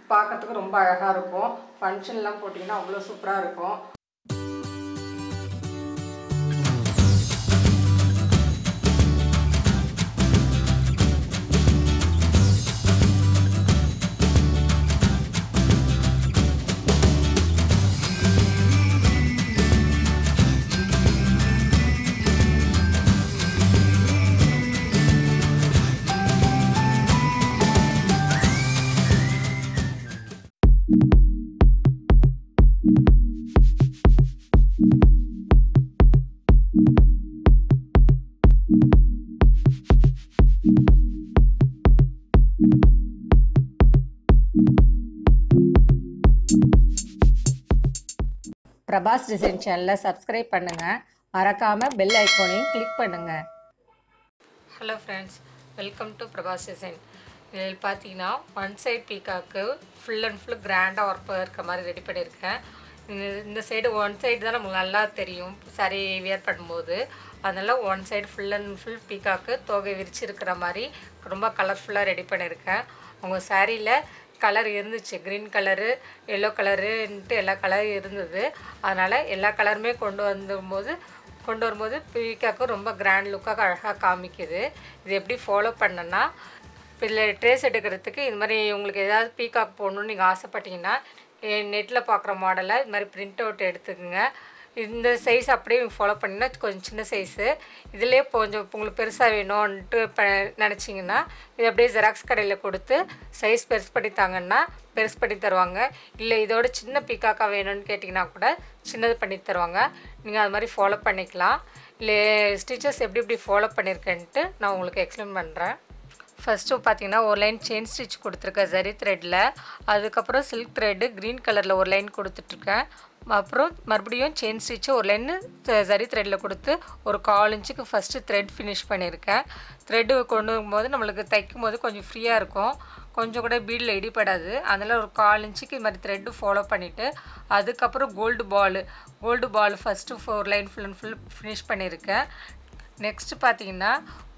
பார்க்கறதுக்கு ரொம்ப அழகாக இருக்கும் ஃபங்க்ஷன்லாம் போட்டிங்கன்னா அவ்வளோ சூப்பராக இருக்கும் பிரபாஸ் டிசைன் சேனலை சப்ஸ்கிரைப் பண்ணுங்கள் மறக்காமல் பெல் ஐக்கோனையும் கிளிக் பண்ணுங்கள் hello friends welcome to Prabhas design இதில் பார்த்தீங்கன்னா ஒன் சைட் பீக்காக்கு ஃபுல் அண்ட் ஃபுல் கிராண்டாக ஒர்க் இருக்கிற மாதிரி ரெடி பண்ணியிருக்கேன் இந்த- இந்த சைடு ஒன் சைடு தான் நமக்கு நல்லா தெரியும் சரி வியர் பண்ணும்போது அதனால் one side full and full பீக்காக்கு தொகை விரிச்சு இருக்கிற மாதிரி ரொம்ப கலர்ஃபுல்லாக ரெடி பண்ணியிருக்கேன் உங்கள் சாரியில் கலர் இருந்துச்சு க்ரீன் கலரு எல்லோ கலருன்ட்டு எல்லா கலரும் இருந்தது அதனால் எல்லா கலருமே கொண்டு வந்தும்போது கொண்டு வரும்போது பீக்காக்கு ரொம்ப கிராண்ட் லுக்காக அழகாக காமிக்குது இது எப்படி ஃபாலோ பண்ணேன்னா இதில் ட்ரேஸ் எடுக்கிறதுக்கு இது மாதிரி உங்களுக்கு ஏதாவது பீகாக் போடணும்னு நீங்கள் ஆசைப்பட்டீங்கன்னா நெட்டில் பார்க்குற மாடலை இது மாதிரி பிரிண்ட் அவுட் எடுத்துக்கோங்க இந்த சைஸ் அப்படியே ஃபாலோ பண்ணிங்கன்னா கொஞ்சம் சின்ன சைஸு இதிலே கொஞ்சம் உங்களுக்கு பெருசாக வேணும்ன்ட்டு ப நினச்சிங்கன்னா இது அப்படியே ஜெராக்ஸ் கடையில் கொடுத்து சைஸ் பெருசு பண்ணி தாங்கன்னா பெருசு பண்ணி தருவாங்க இல்லை இதோட சின்ன பீக்காக்கா வேணும்னு கேட்டிங்கன்னா கூட சின்னது பண்ணி தருவாங்க நீங்கள் அது மாதிரி ஃபாலோ பண்ணிக்கலாம் இல்லை ஸ்டிச்சஸ் எப்படி எப்படி ஃபாலோ பண்ணியிருக்கேன்ட்டு நான் உங்களுக்கு எக்ஸ்பிளைன் பண்ணுறேன் ஃபஸ்ட்டு பார்த்தீங்கன்னா ஒரு லைன் செயின் ஸ்டிச் கொடுத்துருக்கேன் ஜரி த்ரெட்டில் அதுக்கப்புறம் சில்க் த்ரெட்டு க்ரீன் கலரில் ஒரு லைன் கொடுத்துட்ருக்கேன் அப்புறம் மறுபடியும் செயின் ஸ்டிச்சு ஒரு லைன் ஜரி த்ரெட்டில் கொடுத்து ஒரு கால் இன்ச்சுக்கு ஃபஸ்ட்டு த்ரெட் ஃபினிஷ் பண்ணியிருக்கேன் த்ரெட்டு கொண்டு வரும்போது நம்மளுக்கு தைக்கும் போது கொஞ்சம் ஃப்ரீயாக இருக்கும் கொஞ்சம் கூட பீடில் இடிப்படாது அதனால் ஒரு கால் இன்ச்சுக்கு இது மாதிரி த்ரெட்டு ஃபாலோ பண்ணிவிட்டு அதுக்கப்புறம் gold ball gold ball first four line full and full finish பண்ணியிருக்கேன் நெக்ஸ்ட்டு பார்த்தீங்கன்னா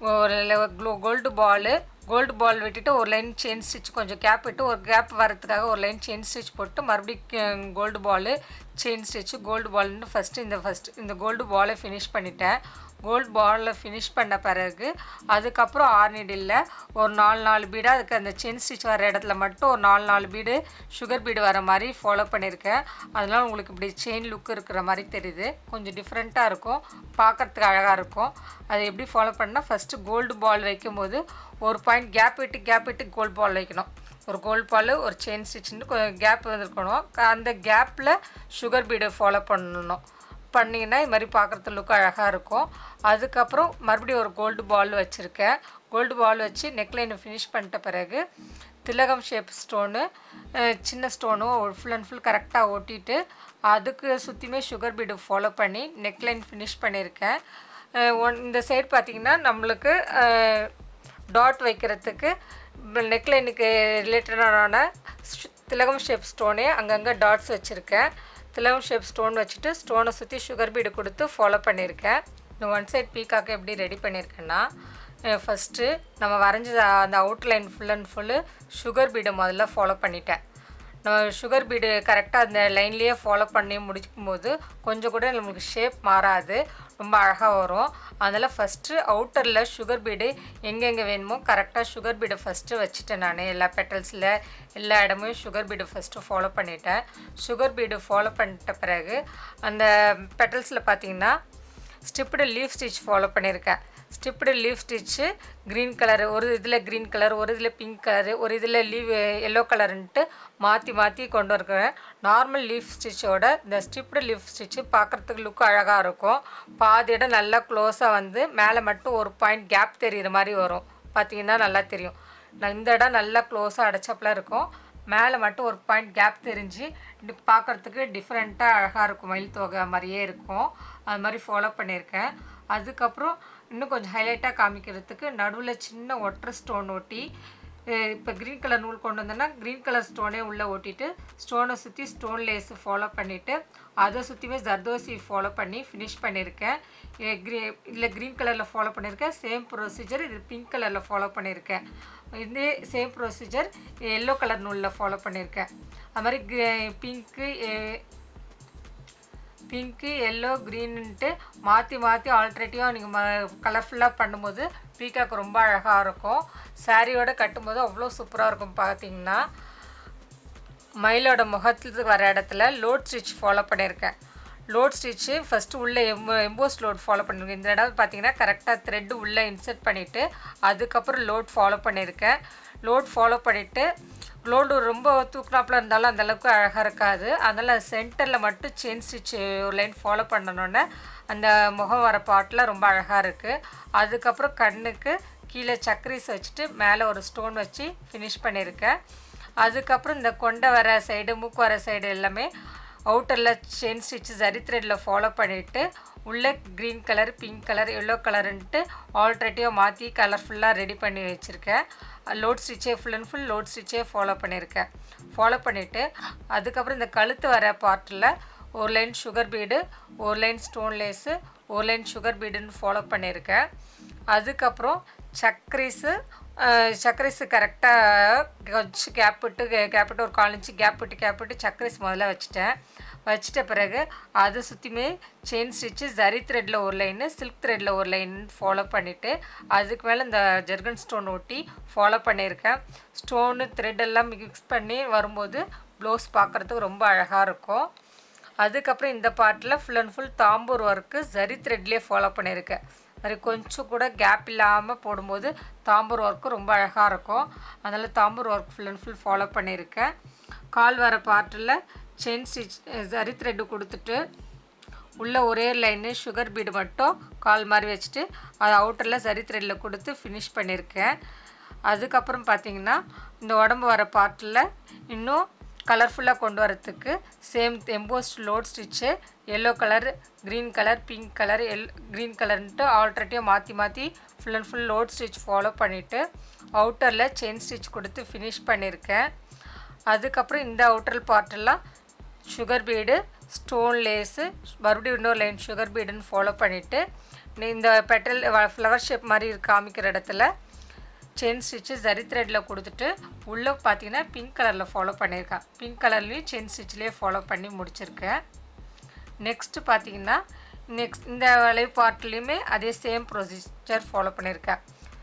ஒரு கோல்டு பால் கோல்டு பால் விட்டுட்டு ஒரு லைன் செயின் ஸ்டிச் கொஞ்சம் கேப் விட்டு ஒரு கேப் வரதுக்காக ஒரு லைன் செயின் ஸ்டிச் போட்டு மறுபடியும் gold ball chain stitch gold பால்னு ஃபஸ்ட்டு இந்த ஃபஸ்ட்டு இந்த கோல்டு பாலை ஃபினிஷ் பண்ணிட்டேன் கோல்டு பாலில் ஃபினிஷ் பண்ண பிறகு அதுக்கப்புறம் ஆர்னிடில் ஒரு நாலு நாலு பீடு அதுக்கு அந்த செயின் ஸ்டிச் வர இடத்துல மட்டும் ஒரு நாலு நாலு பீடு சுகர் பீடு வர மாதிரி ஃபாலோ பண்ணியிருக்கேன் அதனால் உங்களுக்கு இப்படி செயின் லுக் இருக்கிற மாதிரி தெரியுது கொஞ்சம் டிஃப்ரெண்ட்டாக இருக்கும் பார்க்கறதுக்கு அழகாக இருக்கும் அதை எப்படி ஃபாலோ பண்ணால் ஃபஸ்ட்டு கோல்டு பால் வைக்கும்போது ஒரு பாயிண்ட் கேப் விட்டு கேப் விட்டு கோல்டு பால் வைக்கணும் ஒரு கோல்டு பால் ஒரு செயின் ஸ்டிச்சுன்னு கேப் வந்துருக்கணும் அந்த கேப்பில் சுகர் பீடு ஃபாலோ பண்ணணும் பண்ணிங்கன்னா இது மாதிரி பார்க்குறது லுக் அழகாக இருக்கும் அதுக்கப்புறம் மறுபடியும் ஒரு கோல்டு பால் வச்சுருக்கேன் கோல்டு பால் வச்சு நெக்லைனை ஃபினிஷ் பண்ணிட்ட பிறகு திலகம் ஷேப் ஸ்டோனு சின்ன ஸ்டோனும் ஃபுல் அண்ட் ஃபுல் கரெக்டாக ஒட்டிட்டு அதுக்கு சுற்றியுமே சுகர் பீடு ஃபாலோ பண்ணி நெக்லைன் ஃபினிஷ் பண்ணியிருக்கேன் அஹ் ஒன் இந்த சைடு பார்த்திங்கன்னா நம்மளுக்கு டாட் வைக்கிறதுக்கு நெக்லைனுக்கு ரிலேட்டடான திலகம் ஷேப் ஸ்டோனே அங்கங்கே டாட்ஸ் வச்சுருக்கேன் திலகம் ஷேப் ஸ்டோன் வச்சுட்டு ஸ்டோனை சுற்றி சுகர் பீடு கொடுத்து ஃபாலோ பண்ணியிருக்கேன் இந்த ஒன் சைட் பீக்காக்கு எப்படி ரெடி பண்ணியிருக்கேன்னா ஃபஸ்ட்டு நம்ம வரைஞ்ச அந்த outline full and full sugar பீடை முதல்ல ஃபாலோ பண்ணிட்டேன் நம்ம சுகர் பீடு கரெக்டாக அந்த லைன்லேயே ஃபாலோ பண்ணி முடிக்கும் போது கொஞ்சம் கூட நம்மளுக்கு ஷேப் மாறாது ரொம்ப அழகாக வரும் அதனால் ஃபஸ்ட்டு அவுட்டரில் சுகர் பீடு எங்கெங்கே வேணுமோ கரெக்டாக சுகர் பீடை ஃபஸ்ட்டு வச்சுட்டேன் நான் எல்லா பெட்டல்ஸில் எல்லா இடமும் சுகர் பீடு ஃபஸ்ட்டு ஃபாலோ பண்ணிட்டேன் சுகர் பீடு ஃபாலோ பண்ணிட்ட பிறகு அந்த பெட்டல்ஸில் பார்த்தீங்கன்னா ஸ்டிப்டு லீஃப் ஸ்டிச் ஃபாலோ பண்ணியிருக்கேன் ஸ்டிப்டு லீஃப் ஸ்டிச்சு க்ரீன் கலர் ஒரு இதில் க்ரீன் கலர் ஒரு இதில் பிங்க் கலரு ஒரு இதில் லீவ் எல்லோ கலருன்ட்டு மாற்றி மாற்றி கொண்டு இருக்கிறேன் நார்மல் லீஃப் ஸ்டிச்சோட இந்த ஸ்டிப்டு லீஃப் ஸ்டிச்சு பார்க்குறதுக்கு லுக் அழகாக இருக்கும் பாதி இடம் நல்லா க்ளோஸாக வந்து மேலே மட்டும் ஒரு பாயிண்ட் கேப் தெரிகிற மாதிரி வரும் பார்த்தீங்கன்னா நல்லா தெரியும் நான் இந்த இடம் நல்லா க்ளோஸாக அடைச்சப்பல இருக்கும் மேலே மட்டும் ஒரு பாயிண்ட் கேப் தெரிஞ்சு இது பார்க்குறதுக்கு டிஃப்ரெண்ட்டாக அழகாக இருக்கும் மயில் தொகை மாதிரியே இருக்கும் அது மாதிரி ஃபாலோ பண்ணியிருக்கேன் அதுக்கப்புறம் இன்னும் கொஞ்சம் ஹைலைட்டாக காமிக்கிறதுக்கு நடுவில் சின்ன ஒற்றை ஸ்டோன் ஒட்டி இப்போ க்ரீன் கலர் நூல் கொண்டு வந்தோன்னா க்ரீன் கலர் ஸ்டோனே உள்ளே ஓட்டிட்டு ஸ்டோனை சுற்றி ஸ்டோன் லேஸு ஃபாலோ பண்ணிவிட்டு அதை சுற்றியுமே ஜர்தோசி ஃபாலோ பண்ணி ஃபினிஷ் பண்ணியிருக்கேன் க்ரீ இதில் க்ரீன் கலரில் ஃபாலோ பண்ணியிருக்கேன் சேம் ப்ரொசீஜர் இது பிங்க் கலரில் ஃபாலோ பண்ணியிருக்கேன் இதே சேம் ப்ரொசீஜர் எல்லோ கலர் நூலில் ஃபாலோ பண்ணியிருக்கேன் அது மாதிரி பிங்க்கு பிங்க்கு எல்லோ க்ரீன்ட்டு மாற்றி மாற்றி ஆல்ட்ரேட்டிவாக நீங்கள் ம கலர்ஃபுல்லாக பண்ணும்போது பீகாக் ரொம்ப அழகாக இருக்கும் சாரியோட கட்டும்போது அவ்வளோ சூப்பராக இருக்கும் பார்த்தீங்கன்னா மயிலோட முகத்துக்கு வர இடத்துல லோட் ஸ்டிச் ஃபாலோ பண்ணியிருக்கேன் லோட் ஸ்டிச்சு ஃபஸ்ட்டு உள்ளே எம்போ எம்போஸ் லோட் ஃபாலோ பண்ணியிருக்கேன் இந்த இடம் பார்த்தீங்கன்னா கரெக்டாக த்ரெட்டு உள்ளே இன்சர்ட் பண்ணிவிட்டு அதுக்கப்புறம் லோட் ஃபாலோ பண்ணியிருக்கேன் லோட் ஃபாலோ பண்ணிவிட்டு லோடு ரொம்ப தூக்குனாப்பில் இருந்தாலும் அந்தளவுக்கு அழகாக இருக்காது அதனால் சென்டரில் மட்டும் செயின் ஸ்டிச் ஒரு லைன் ஃபாலோ பண்ணணுன்னே அந்த முகம் வர பாட்டில் ரொம்ப அழகாக இருக்குது அதுக்கப்புறம் கண்ணுக்கு கீழே சக்கரிஸ் வச்சுட்டு மேலே ஒரு ஸ்டோன் வச்சு ஃபினிஷ் பண்ணியிருக்கேன் அதுக்கப்புறம் இந்த கொண்டை வர சைடு மூக்கு வர சைடு எல்லாமே அவுட்டரில் செயின் ஸ்டிச் ஜரி த்ரெட்டில் ஃபாலோ பண்ணிவிட்டு உள்ளே green colour pink colour yellow கலருன்ட்டு ஆல்ட்ரேட்டிவாக மாற்றி கலர்ஃபுல்லாக ரெடி பண்ணி வச்சுருக்கேன் லோட் ஸ்டிச்சே ஃபுல் அண்ட் ஃபுல் லோட் ஸ்டிச்சே ஃபாலோ பண்ணியிருக்கேன் ஃபாலோ பண்ணிவிட்டு அதுக்கப்புறம் இந்த கழுத்து வர பார்ட்டில் ஒரு லைன் சுகர் பீடு ஒரு லைன் ஸ்டோன் லேஸு ஒரு லைன் சுகர் பீடுன்னு ஃபாலோ பண்ணியிருக்கேன் அதுக்கப்புறம் சக்கரிஸு சக்கரிஸு கரெக்டாக கொஞ்சம் கேப் விட்டு கேப் விட்டு ஒரு கால் இன்ச்சு கேப் விட்டு கேப் விட்டு சக்கரிஸ் முதல்ல வச்சுட்டேன் வச்சிட்ட பிறகு அதை சுற்றியுமே செயின் ஸ்டிச்சு ஜரி த்ரெட்டில் ஒரு லைனு சில்க் த்ரெட்டில் ஒரு லைன் ஃபாலோ பண்ணிவிட்டு அதுக்கு மேலே இந்த ஜெர்கன் ஸ்டோன் ஒட்டி ஃபாலோ பண்ணியிருக்கேன் ஸ்டோனு த்ரெட் எல்லாம் மிக்ஸ் பண்ணி வரும்போது ப்ளவுஸ் பார்க்குறதுக்கு ரொம்ப அழகாக இருக்கும் அதுக்கப்புறம் இந்த பாட்டில் full and full tambour work zari த்ரெட்லேயே ஃபாலோ பண்ணியிருக்கேன் அது கொஞ்சம் கூட கேப் இல்லாமல் போடும்போது தாம்பூர் ஒர்க்கு ரொம்ப அழகாக இருக்கும் அதனால் tambour work full and full follow பண்ணியிருக்கேன் கால் வர பார்ட்டில் செயின் ஸ்டிச் ஜரி த்ரெட்டு கொடுத்துட்டு உள்ளே ஒரே லைனு சுகர் பீடு மட்டும் கால் மாதிரி வச்சுட்டு அது அவுட்டரில் சரி த்ரெட்டில் கொடுத்து ஃபினிஷ் பண்ணியிருக்கேன் அதுக்கப்புறம் பார்த்தீங்கன்னா இந்த உடம்பு வர பார்ட்டில் இன்னும் கலர்ஃபுல்லாக கொண்டு வரத்துக்கு same embossed load stitch yellow colour green colour pink colour எல் க்ரீன் கலர்ன்ட்டு ஆல்ட்ரேட்டிவ் மாற்றி மாற்றி full and full load stitch follow பண்ணிவிட்டு அவுட்டரில் செயின் ஸ்டிச் கொடுத்து ஃபினிஷ் பண்ணியிருக்கேன் அதுக்கப்புறம் இந்த அவுட்டர் பார்ட்டெல்லாம் சுகர் பீடு ஸ்டோன் லேஸு மறுபடியும் இன்னொரு லைன் சுகர் பீடுன்னு ஃபாலோ பண்ணிவிட்டு இந்த பெட்டல் ஃப்ளவர் ஷேப் மாதிரி காமிக்கிற இடத்துல செயின் ஸ்டிச்சு ஜரி த்ரெட்டில் கொடுத்துட்டு உள்ளே பார்த்தீங்கன்னா பிங்க் கலரில் ஃபாலோ பண்ணியிருக்கேன் பிங்க் கலர்லேயும் செயின் ஸ்டிச்லேயே ஃபாலோ பண்ணி முடிச்சிருக்கேன் நெக்ஸ்ட்டு பார்த்தீங்கன்னா நெக்ஸ்ட் இந்த வளைவு பார்ட்லேயுமே அதே சேம் ப்ரொசீஜர் ஃபாலோ பண்ணியிருக்கேன்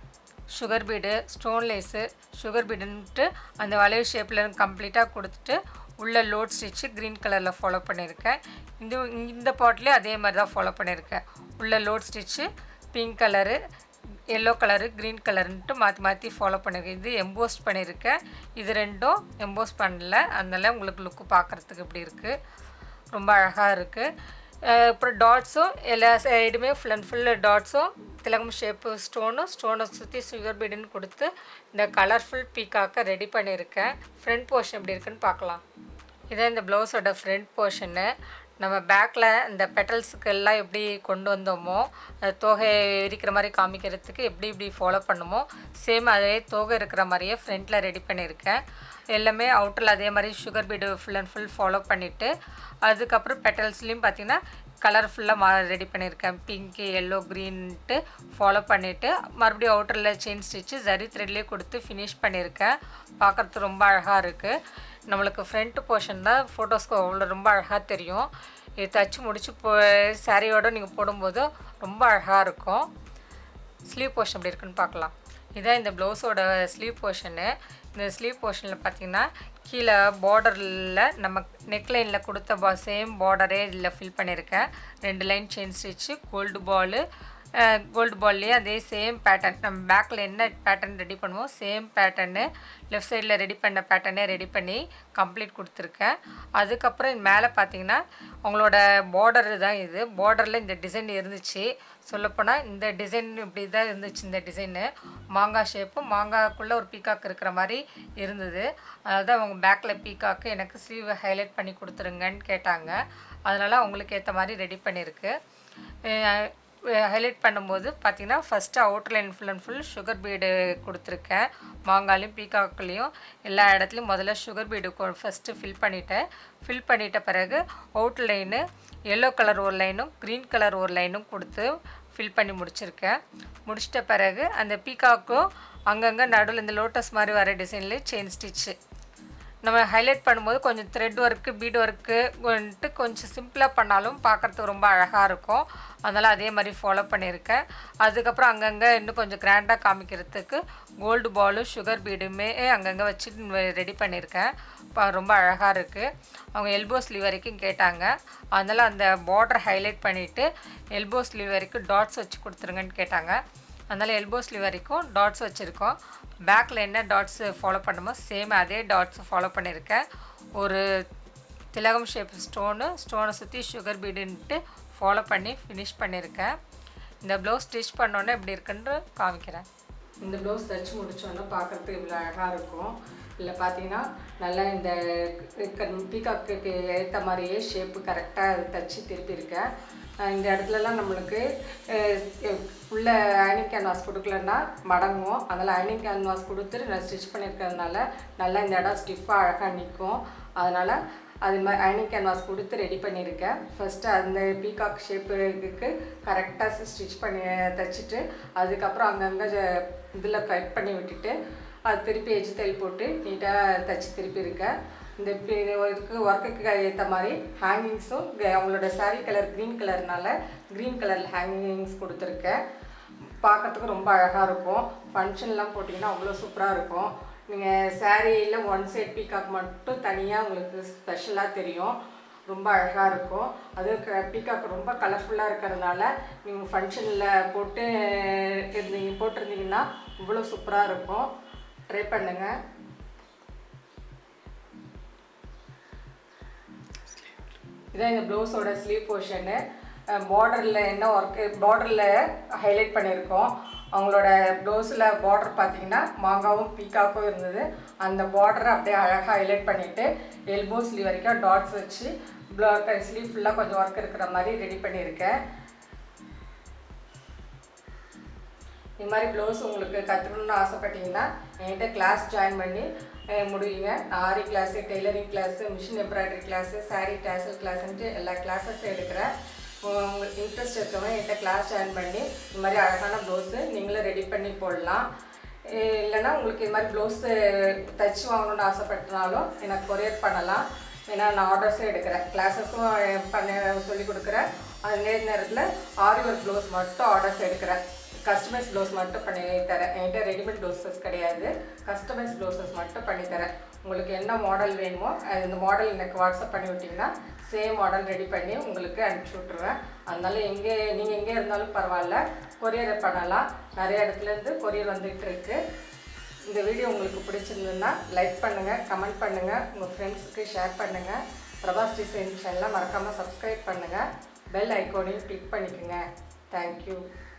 sugar bead stone lace sugar பீடுன்ட்டு அந்த வளைவு ஷேப்பில் கம்ப்ளீட்டாக கொடுத்துட்டு உள்ள லோட் ஸ்டிச்சு க்ரீன் கலரில் ஃபாலோ பண்ணியிருக்கேன் இந்த இந்த பாட்லேயே அதே மாதிரி தான் ஃபாலோ பண்ணியிருக்கேன் உள்ள load stitch pink colour yellow colour green கலருன்ட்டு மாற்றி மாற்றி ஃபாலோ பண்ணியிருக்கேன் இது எம்போஸ்ட் பண்ணியிருக்கேன் இது ரெண்டும் எம்போஸ் பண்ணல அதனால உங்களுக்கு லுக்கு பார்க்குறதுக்கு இப்படி இருக்குது ரொம்ப அழகாக இருக்குது அப்புறம் டாட்ஸும் எல்லா சைடுமே ஃபுல் அண்ட் ஃபுல்லு டாட்ஸும் திலகம் ஷேப்பு ஸ்டோனும் ஸ்டோனை சுற்றி சுகர் பீடுன்னு கொடுத்து இந்த கலர்ஃபுல் பீக்காக்க ரெடி பண்ணியிருக்கேன் ஃப்ரண்ட் போர்ஷன் எப்படி இருக்குன்னு பார்க்கலாம் இதான் இந்த ப்ளவுஸோட ஃப்ரண்ட் போர்ஷனு நம்ம பேக்கில் இந்த பெட்டல்ஸுக்கு எல்லாம் எப்படி கொண்டு வந்தோமோ தோகை விரிக்கிற மாதிரி காமிக்கிறதுக்கு எப்படி இப்படி ஃபாலோ பண்ணுமோ சேம் அதே தோகை இருக்கிற மாதிரியே ஃப்ரண்ட்டில் ரெடி பண்ணியிருக்கேன் எல்லாமே அவுட்டரில் அதே மாதிரி sugar bead full and full follow பண்ணிவிட்டு அதுக்கப்புறம் பெட்டல்ஸ்லேயும் பார்த்திங்கன்னா கலர்ஃபுல்லாக மா ரெடி பண்ணியிருக்கேன் பிங்க்கு எல்லோ க்ரீன்ட்டு ஃபாலோ பண்ணிவிட்டு மறுபடியும் அவுட்டரில் செயின் ஸ்டிச்சு ஜரி த்ரெட்லேயே கொடுத்து ஃபினிஷ் பண்ணியிருக்கேன் பார்க்குறதுக்கு ரொம்ப அழகாக இருக்குது நம்மளுக்கு ஃப்ரண்ட் போர்ஷன் தான் ஃபோட்டோஸ்க்கு அவ்வளோ ரொம்ப அழகாக தெரியும் இது தச்சு முடிச்சு போ சாரியோடு நீங்கள் போடும்போது ரொம்ப அழகாக இருக்கும் ஸ்லீவ் போர்ஷன் எப்படி இருக்குன்னு பார்க்கலாம் இதான் இந்த ப்ளவுஸோட ஸ்லீவ் போர்ஷனு இந்த ஸ்லீவ் போர்ஷனில் பார்த்தீங்கன்னா கீழே பார்டரில் நம்ம நெக்லைனில் கொடுத்த பா சேம் பார்டரே இதில் ஃபில் பண்ணியிருக்கேன் ரெண்டு line chain stitch gold ball gold பால்லேயே அதே சேம் பேட்டர்ன் நம்ம பேக்கில் என்ன பேட்டர்ன் ரெடி பண்ணுவோம் சேம் பேட்டர்னு லெஃப்ட் சைடில் ரெடி பண்ண பேட்டர்னே ரெடி பண்ணி கம்ப்ளீட் கொடுத்துருக்கேன் அதுக்கப்புறம் மேலே பார்த்தீங்கன்னா உங்களோட பார்டர் தான் இது பார்டரில் இந்த டிசைன் இருந்துச்சு சொல்லப்போனால் இந்த டிசைன் இப்படி தான் இருந்துச்சு இந்த டிசைனு மாங்காய் ஷேப்பு மாங்காய்க்குள்ளே ஒரு பீக்காக் இருக்கிற மாதிரி இருந்தது அதனால தான் அவங்க பேக்கில் பீக்காக்கு எனக்கு ஸ்லீவ் ஹைலைட் பண்ணி கொடுத்துருங்கன்னு கேட்டாங்க அதனால் அவங்களுக்கு ஏற்ற மாதிரி ரெடி பண்ணியிருக்கு ஹைலைட் பண்ணும்போது பார்த்தீங்கன்னா first outline full and full sugar bead கொடுத்துருக்கேன் மாங்காலையும் பீகாக்குலேயும் எல்லா இடத்துலையும் முதல்ல சுகர் பீடு ஃபஸ்ட்டு ஃபில் பண்ணிட்டேன் ஃபில் பண்ணிட்ட பிறகு அவுட்லைனு எல்லோ கலர் ஒரு லைனும் க்ரீன் கலர் ஒரு லைனும் கொடுத்து ஃபில் பண்ணி முடிச்சிருக்கேன் முடிச்சிட்ட பிறகு அந்த பீகாக்கும் அங்கங்கே நடுவில் இந்த லோட்டஸ் மாதிரி வர டிசைன்லேயே செயின் ஸ்டிச்சு நம்ம ஹைலைட் பண்ணும்போது கொஞ்சம் த்ரெட் ஒர்க்கு பீட் ஒர்க்கு வந்துட்டு கொஞ்சம் சிம்பிளாக பண்ணாலும் பார்க்குறதுக்கு ரொம்ப அழகாக இருக்கும் அதனால் அதே மாதிரி ஃபாலோ பண்ணியிருக்கேன் அதுக்கப்புறம் அங்கங்கே இன்னும் கொஞ்சம் கிராண்டாக காமிக்கிறதுக்கு கோல்டு பாலும் சுகர் பீடுமே அங்கங்கே வச்சு ரெடி பண்ணியிருக்கேன் ப- ரொம்ப அழகாக இருக்குது அவங்க எல்போ ஸ்லீவ் வரைக்கும் கேட்டாங்க அதனால் அந்த பார்டர் ஹைலைட் பண்ணிவிட்டு எல்போ ஸ்லீவ் வரைக்கும் டாட்ஸ் வச்சு கொடுத்துருங்கன்னு கேட்டாங்க அதனால் எல்போ ஸ்லீவ் வரைக்கும் டாட்ஸ் வச்சுருக்கோம் பேக்கில் என்ன டாட்ஸ் ஃபாலோ பண்ணுமோ சேம் அதே டாட்ஸ் ஃபாலோ பண்ணியிருக்கேன் ஒரு திலகம் ஷேப் ஸ்டோனு ஸ்டோனை சுற்றி சுகர் பீடுன்ட்டு ஃபாலோ பண்ணி ஃபினிஷ் பண்ணியிருக்கேன் இந்த ப்ளவுஸ் ஸ்டிச் பண்ணோன்னே இப்படி இருக்குன்னு காமிக்கிறேன் இந்த ப்ளவுஸ் தைச்சு முடிச்சோன்னே பார்க்குறதுக்கு இவ்வளோ அழகாக இருக்கும் இதில் பார்த்தீங்கன்னா நல்லா இந்த பீகாக்கு ஏற்ற மாதிரியே ஷேப்பு கரெக்டாக தைச்சி திருப்பியிருக்கேன் அஹ் இந்த இடத்துலலாம் நம்மளுக்கு உள்ள அயனிங் கேன்வாஸ் கொடுக்கலன்னா மடங்கும் அதனால் அயனிங் கேன்வாஸ் கொடுத்துட்டு நான் ஸ்டிச் பண்ணியிருக்கிறதுனால நல்லா இந்த இடம் ஸ்டிஃபாக அழகாக நிற்கும் அதனால் அது மாதிரி அயனிங் கேன்வாஸ் கொடுத்து ரெடி பண்ணியிருக்கேன் ஃபஸ்ட்டு அந்த பீகாக் ஷேப்புக்கு கரெக்டாக ஸ்டிச் பண்ணி தைச்சிட்டு அதுக்கப்புறம் அங்கங்கே இதில் கட் பண்ணி விட்டுட்டு அது திருப்பி எஜ் தையல் போட்டு நீட்டாக தைச்சி திருப்பி இருக்கேன் இந்த பி- இதுக்கு ஒர்க்குக்கு ஏற்ற மாதிரி ஹேங்கிங்ஸும் அவங்களோட saree கலர் க்ரீன் கலர்னால க்ரீன் கலர் ஹேங்கிங்ஸ் கொடுத்துருக்கேன் பார்க்கறதுக்கு ரொம்ப அழகாக இருக்கும் ஃபங்க்ஷன்லாம் போட்டிங்கன்னா அவ்வளோ சூப்பராக இருக்கும் நீங்கள் சாரியில் ஒன் சைட் பீகாக் மட்டும் தனியாக உங்களுக்கு ஸ்பெஷலாக தெரியும் ரொம்ப அழகாக இருக்கும் அது பீகாக் ரொம்ப கலர்ஃபுல்லாக இருக்கிறதுனால நீங்கள் ஃபங்க்ஷனில் போட்டு இருந்தீங்க போட்டிருந்தீங்கன்னா இவ்வளோ சூப்பராக இருக்கும் ட்ரை பண்ணுங்கள் இதான் இந்த ப்ளவுஸோட ஸ்லீவ் போர்ஷனு பார்டரில் என்ன ஒர்க்கு பார்டரில் ஹைலைட் பண்ணியிருக்கோம் அவங்களோட ப்ளவுஸில் பார்டர் பார்த்தீங்கன்னா மாங்காவும் பீக்காக்கும் இருந்தது அந்த பார்டரை அப்படியே அழகாக ஹைலைட் பண்ணிவிட்டு எல்போ ஸ்லீவ் வரைக்கும் டாட்ஸ் வச்சு ப்ளோ ஸ்லீவ் ஃபுல்லாக கொஞ்சம் ஒர்க் இருக்கிற மாதிரி ரெடி பண்ணியிருக்கேன் இது மாதிரி ப்ளவுஸ் உங்களுக்கு கற்றுக்கணுன்னு ஆசைப்பட்டீங்கன்னா என்கிட்ட கிளாஸ் ஜாயின் பண்ணி அஹ், முடியுங்க நான் aari class tailoring class machine embroidery class saree tassel கிளாஸ்ன்ட்டு எல்லா கிளாஸஸும் எடுக்கிறேன் உ- உங்களுக்கு இன்ட்ரெஸ்ட் இருக்கவங்க என்கிட்ட கிளாஸ் ஜாயின் பண்ணி இந்த மாதிரி அழகான ப்ளவுஸு நீங்களும் ரெடி பண்ணி போடலாம் அஹ், இல்லைன்னா உங்களுக்கு இது மாதிரி ப்ளவுஸு தைச்சி வாங்கணும்னு ஆசைப்பட்டனாலும் எனக்கு கொரியர் பண்ணலாம் ஏன்னா நான் ஆர்டர்ஸும் எடுக்கிறேன் கிளாஸஸும் பண்ண சொல்லி கொடுக்குறேன் அதே நேரத்தில் ஆரி ஒர்க் ப்ளவுஸ் மட்டும் ஆர்டர்ஸ் எடுக்கிறேன் கஸ்டமைஸ் ப்ளவுஸ் மட்டும் பண்ணி தரேன் என்கிட்ட ரெடிமேட் ப்ளவுசஸ் கிடையாது கஸ்டமைஸ் ப்ளவுசஸ் மட்டும் பண்ணி தரேன் உங்களுக்கு என்ன மாடல் வேணுமோ அது இந்த மாடல் எனக்கு வாட்ஸ்அப் பண்ணி விட்டிங்கன்னா சேம் மாடல் ரெடி பண்ணி உங்களுக்கு அனுப்பிச்சி விட்ருவேன் அதனால எங்கே நீங்கள் எங்கே இருந்தாலும் பரவாயில்ல கொரியர் பண்ணலாம் நிறைய இடத்துலேருந்து கொரியர் வந்துகிட்டு இருக்கு இந்த வீடியோ உங்களுக்கு பிடிச்சிருந்ததுன்னா லைக் பண்ணுங்கள் கமெண்ட் பண்ணுங்கள் உங்கள் ஃப்ரெண்ட்ஸுக்கு ஷேர் பண்ணுங்கள் பிரபாஸ் டிசைன் சேனலை மறக்காமல் சப்ஸ்கிரைப் பண்ணுங்கள் பெல் ஐக்கோனையும் கிளிக் பண்ணிக்கோங்க தேங்க்யூ